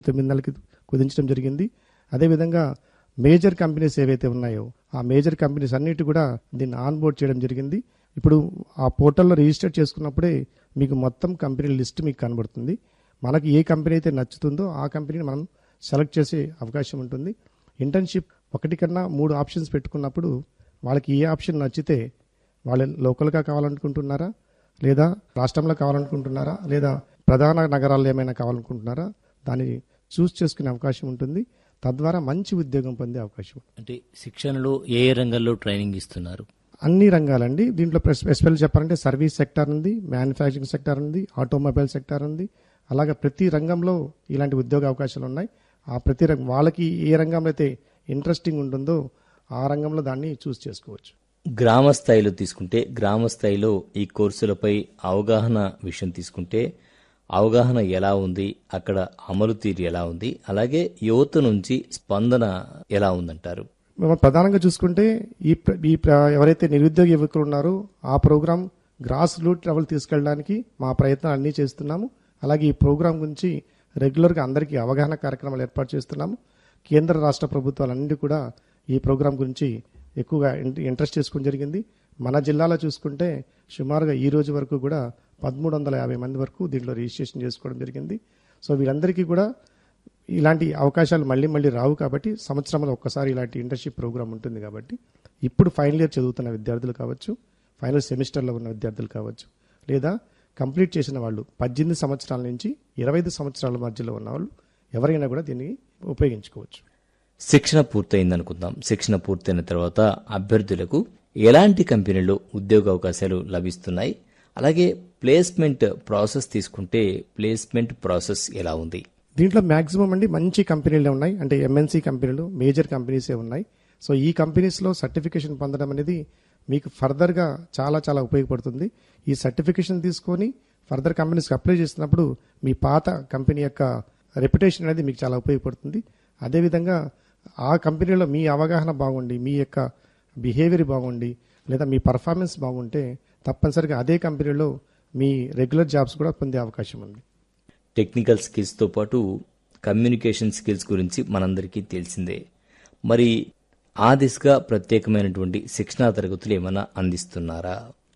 తొమ్మిది నెలలకి కుదించడం జరిగింది అదేవిధంగా మేజర్ కంపెనీస్ ఏవైతే ఉన్నాయో ఆ మేజర్ కంపెనీస్ అన్నిటి కూడా దీన్ని ఆన్ బోర్డ్ చేయడం జరిగింది ఇప్పుడు ఆ పోర్టల్లో రిజిస్టర్ చేసుకున్నప్పుడే మీకు మొత్తం కంపెనీ లిస్ట్ మీకు కనబడుతుంది మనకి ఏ కంపెనీ అయితే నచ్చుతుందో ఆ కంపెనీని మనం సెలెక్ట్ చేసే అవకాశం ఉంటుంది ఇంటర్న్షిప్ ఒకటి కన్నా మూడు ఆప్షన్స్ పెట్టుకున్నప్పుడు వాళ్ళకి ఏ ఆప్షన్ నచ్చితే వాళ్ళు లోకల్గా కావాలనుకుంటున్నారా లేదా రాష్ట్రంలో కావాలనుకుంటున్నారా లేదా ప్రధాన నగరాల్లో ఏమైనా కావాలనుకుంటున్నారా దాన్ని చూస్ చేసుకునే అవకాశం ఉంటుంది తద్వారా మంచి ఉద్యోగం పొందే అవకాశం ఉంది. అంటే శిక్షణలో ఏ ఏ రంగాల్లో ట్రైనింగ్ ఇస్తున్నారు అన్ని రంగాలండి దీంట్లో స్పెషల్ చెప్పాలంటే సర్వీస్ సెక్టార్ ఉంది మ్యానుఫ్యాక్చరింగ్ సెక్టార్ ఉంది ఆటోమొబైల్ సెక్టార్ ఉంది అలాగే ప్రతి రంగంలో ఇలాంటి ఉద్యోగ అవకాశాలు ఉన్నాయి ఆ ప్రతి రంగం వాళ్ళకి ఏ రంగంలో అయితే ఇంట్రెస్టింగ్ ఉంటుందో ఆ రంగంలో దాన్ని చూస్ చేసుకోవచ్చు గ్రామ స్థాయిలో తీసుకుంటే గ్రామ స్థాయిలో ఈ కోర్సులపై అవగాహన విషయం తీసుకుంటే అవగాహన ఎలా ఉంది అక్కడ అమలు తీరు ఎలా ఉంది అలాగే యువత నుంచి స్పందన ఎలా ఉందంటారు మనం ప్రధానంగా చూసుకుంటే ఈ ప్ర- ఈ ప్ర- ఎవరైతే నిరుద్యోగ యువకులు ఉన్నారో ఆ ప్రోగ్రామ్ గ్రాస్ రూట్ లెవెల్ తీసుకెళ్ళడానికి మా ప్రయత్నాలు అన్నీ చేస్తున్నాము అలాగే ఈ ప్రోగ్రాం గురించి రెగ్యులర్గా అందరికీ అవగాహన కార్యక్రమాలు ఏర్పాటు చేస్తున్నాము కేంద్ర రాష్ట్ర ప్రభుత్వాలన్నీ కూడా ఈ ప్రోగ్రాం గురించి ఎక్కువగా ఇన్- ఇంట్రెస్ట్ చేసుకోవడం జరిగింది మన జిల్లాలో చూసుకుంటే సుమారుగా ఈ రోజు వరకు కూడా పదమూడు వందల యాభై మంది వరకు దీంట్లో రిజిస్ట్రేషన్ చేసుకోవడం జరిగింది సో వీళ్ళందరికీ కూడా ఇలాంటి అవకాశాలు మళ్ళీ మళ్ళీ రావు కాబట్టి సంవత్సరంలో ఒక్కసారి ఇలాంటి ఇంటర్న్షిప్ ప్రోగ్రామ్ ఉంటుంది కాబట్టి ఇప్పుడు ఫైనల్ ఇయర్ చదువుతున్న విద్యార్థులు కావచ్చు ఫైనల్ సెమిస్టర్లో ఉన్న విద్యార్థులు కావచ్చు లేదా కంప్లీట్ చేసిన వాళ్ళు పద్దెనిమిది సంవత్సరాల నుంచి ఇరవై ఐదు సంవత్సరాల మధ్యలో ఉన్న వాళ్ళు ఎవరైనా కూడా దీన్ని ఉపయోగించుకోవచ్చు శిక్షణ పూర్తయింది అనుకుందాం శిక్షణ పూర్తయిన తర్వాత అభ్యర్థులకు ఎలాంటి కంపెనీలో ఉద్యోగ అవకాశాలు లభిస్తున్నాయి అలాగే ప్లేస్మెంట్ ప్రాసెస్ తీసుకుంటే ప్లేస్మెంట్ ప్రాసెస్ ఎలా ఉంది దీంట్లో మాక్సిమం అండి మంచి కంపెనీలే ఉన్నాయి అంటే ఎంఎన్సీ కంపెనీలు మేజర్ కంపెనీసే ఉన్నాయి సో ఈ కంపెనీస్లో సర్టిఫికేషన్ పొందడం అనేది మీకు ఫర్దర్గా చాలా చాలా ఉపయోగపడుతుంది ఈ సర్టిఫికేషన్ తీసుకొని ఫర్దర్ కంపెనీస్కి అప్లై చేసినప్పుడు మీ పాత కంపెనీ యొక్క రెప్యుటేషన్ అనేది మీకు చాలా ఉపయోగపడుతుంది అదేవిధంగా ఆ కంపెనీలో మీ అవగాహన బాగుండి మీ యొక్క బిహేవియర్ బాగుండి లేదా మీ పర్ఫార్మెన్స్ బాగుంటే తప్పనిసరిగా అదే కంపెనీలో మీ రెగ్యులర్ జాబ్స్ కూడా పొందే అవకాశం ఉంది టెక్నికల్ స్కిల్స్తో పాటు కమ్యూనికేషన్ స్కిల్స్ గురించి మనందరికీ తెలిసిందే మరి ఆ దిశగా ప్రత్యేకమైనటువంటి శిక్షణా తరగతులు ఏమైనా అందిస్తున్నారా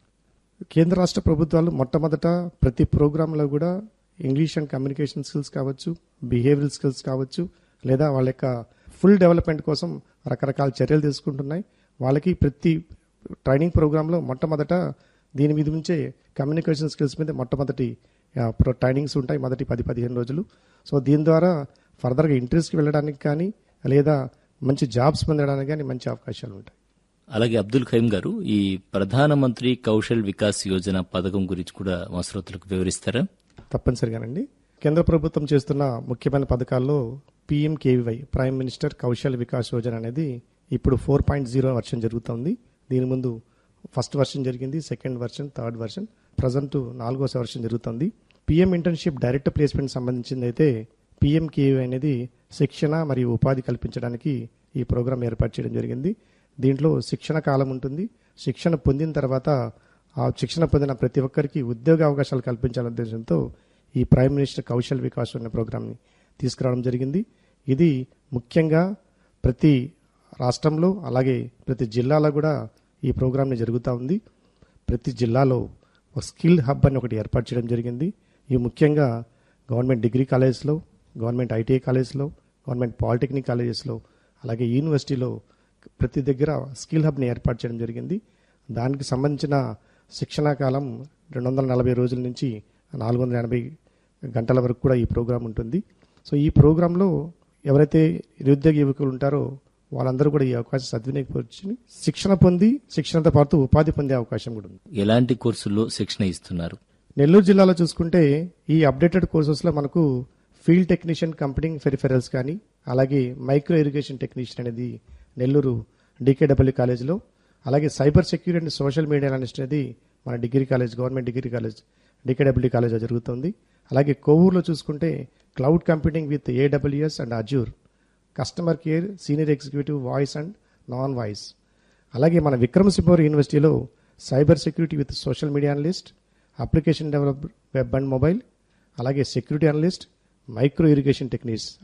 కేంద్ర రాష్ట్ర ప్రభుత్వాలు మొట్టమొదట ప్రతి ప్రోగ్రాంలో కూడా ఇంగ్లీష్ అండ్ కమ్యూనికేషన్ స్కిల్స్ కావచ్చు బిహేవియరల్ స్కిల్స్ కావచ్చు లేదా వాళ్ళ యొక్క ఫుల్ డెవలప్మెంట్ కోసం రకరకాల చర్యలు తీసుకుంటున్నాయి వాళ్ళకి ప్రతి ట్రైనింగ్ ప్రోగ్రాంలో మొట్టమొదట దీని మీద నుంచే కమ్యూనికేషన్ స్కిల్స్ మీద మొట్టమొదటి ఆ, ప్రో- ట్రైనింగ్స్ ఉంటాయి మొదటి పది పదిహేను రోజులు సో దీని ద్వారా ఫర్దర్గా ఇంటర్వ్యూస్కి వెళ్ళడానికి కానీ లేదా మంచి జాబ్స్ పొందడానికి కానీ మంచి అవకాశాలు ఉంటాయి అలాగే అబ్దుల్ ఖయీం గారు ఈ ప్రధానమంత్రి కౌశల్ వికాస్ యోజన పథకం గురించి కూడా మా శ్రోతలకు వివరిస్తారా తప్పనిసరిగానండి కేంద్ర ప్రభుత్వం చేస్తున్న ముఖ్యమైన పథకాల్లో PMKVY prime minister Kaushal Vikas Yojana అనేది ఇప్పుడు ఫోర్ పాయింట్ జీరో వర్షన్ జరుగుతుంది దీని ముందు ఫస్ట్ వర్షన్ జరిగింది second version third version present నాలుగో వర్షన్ జరుగుతుంది పిఎం ఇంటర్న్షిప్ డైరెక్ట్ ప్లేస్మెంట్ సంబంధించింది అయితే పిఎంకేవీ అనేది శిక్షణ మరియు ఉపాధి కల్పించడానికి ఈ ప్రోగ్రాం ఏర్పాటు చేయడం జరిగింది దీంట్లో శిక్షణ కాలం ఉంటుంది శిక్షణ పొందిన తర్వాత ఆ శిక్షణ పొందిన ప్రతి ఒక్కరికి ఉద్యోగ అవకాశాలు కల్పించాలనే ఉద్దేశంతో ఈ ప్రైమ్ మినిస్టర్ కౌశల్ వికాస్ అనే ప్రోగ్రామ్ని తీసుకురావడం జరిగింది ఇది ముఖ్యంగా ప్రతి రాష్ట్రంలో అలాగే ప్రతి జిల్లాలో కూడా ఈ ప్రోగ్రామ్ని జరుగుతూ ఉంది ప్రతి జిల్లాలో ఒక స్కిల్ హబ్ అని ఒకటి ఏర్పాటు చేయడం జరిగింది ఈ ముఖ్యంగా గవర్నమెంట్ డిగ్రీ కాలేజెస్లో గవర్నమెంట్ ఐటీఐ కాలేజ్లో గవర్నమెంట్ పాలిటెక్నిక్ కాలేజెస్లో అలాగే యూనివర్సిటీలో ప్రతి దగ్గర స్కిల్ హబ్ని ఏర్పాటు చేయడం జరిగింది దానికి సంబంధించిన శిక్షణా కాలం రెండు వందల నలభై రోజుల నుంచి నాలుగు వందల ఎనభై గంటల వరకు కూడా ఈ ప్రోగ్రాం ఉంటుంది సో ఈ ప్రోగ్రాంలో ఎవరైతే నిరుద్యోగ యువకులు ఉంటారో వాళ్ళందరూ కూడా ఈ అవకాశం సద్వినియోగపరిచి శిక్షణ పొంది శిక్షణతో పాటు ఉపాధి పొందే అవకాశం కూడా ఉంది ఎలాంటి కోర్సుల్లో శిక్షణ ఇస్తున్నారు నెల్లూరు జిల్లాలో చూసుకుంటే ఈ అప్డేటెడ్ కోర్సెస్లో మనకు ఫీల్డ్ టెక్నీషియన్ కంపెనీ ఫెరిఫెరల్స్ కానీ అలాగే మైక్రో ఇరిగేషన్ టెక్నీషియన్ అనేది నెల్లూరు డికేడబ్ల్యూ కాలేజ్లో అలాగే cyber security and social media analyst అనేది మన degree college government degree college DKW కాలేజ్లో జరుగుతుంది అలాగే కొవ్వూరులో చూసుకుంటే cloud computing with AWS and Azure customer care senior executive voice and non voice అలాగే మన విక్రమసింహపురం యూనివర్సిటీలో cyber security with social media analyst application develop web and mobile అలాగే security analyst micro irrigation techniques